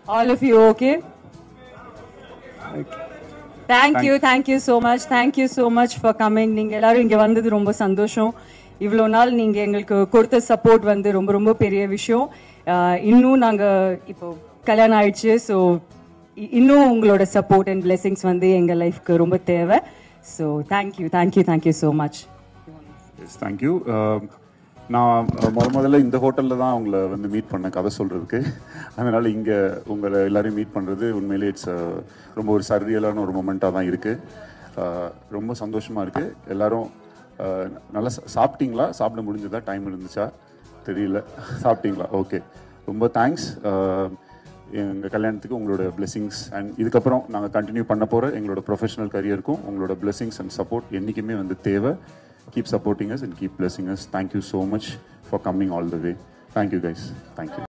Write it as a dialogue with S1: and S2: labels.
S1: all of you okay thank you thank you so much thank you so much for coming நீங்கள் எல்லாரும் இங்கே வந்தது ரொம்ப சந்தோஷம் இவ்வளோ நாள் நீங்கள் எங்களுக்கு கொடுத்த சப்போர்ட் வந்து ரொம்ப ரொம்ப பெரிய விஷயம் ஆஹ் இன்னும் நாங்கள் இப்போ கல்யாணம் ஆயிடுச்சு ஸோ இன்னும் உங்களோட சப்போர்ட் அண்ட் பிளெஸிங்ஸ் வந்து எங்கள் லைஃப்க்கு ரொம்ப தேவை so thank you thank you thank you so much
S2: yes thank you நான் முத முதல்ல இந்த ஹோட்டலில் தான் உங்களை வந்து மீட் பண்ண கதை சொல்கிறதுக்கு அதனால் இங்கே உங்களை எல்லாரையும் மீட் பண்ணுறது உண்மையிலே இட்ஸ் ரொம்ப ஒரு சர்ரியலான ஒரு மொமெண்ட்டாக தான் இருக்குது ரொம்ப சந்தோஷமாக இருக்குது எல்லாரும் அஹ், நல்லா சா- சாப்பிட்டீங்களா சாப்பிட முடிஞ்சதா டைம் இருந்துச்சா தெரியல சாப்பிட்டீங்களா ஓகே ரொம்ப தேங்க்ஸ் எங்கள் கல்யாணத்துக்கு உங்களோட blessings அண்ட் இதுக்கப்புறம் நாங்கள் கண்டினியூ பண்ண போகிற எங்களோட ப்ரொஃபஷனல் கரியருக்கும் உங்களோட blessings அண்ட் சப்போர்ட் என்றைக்குமே வந்து தேவை keep supporting us and keep blessing us thank you so much for coming all the way thank you guys thank you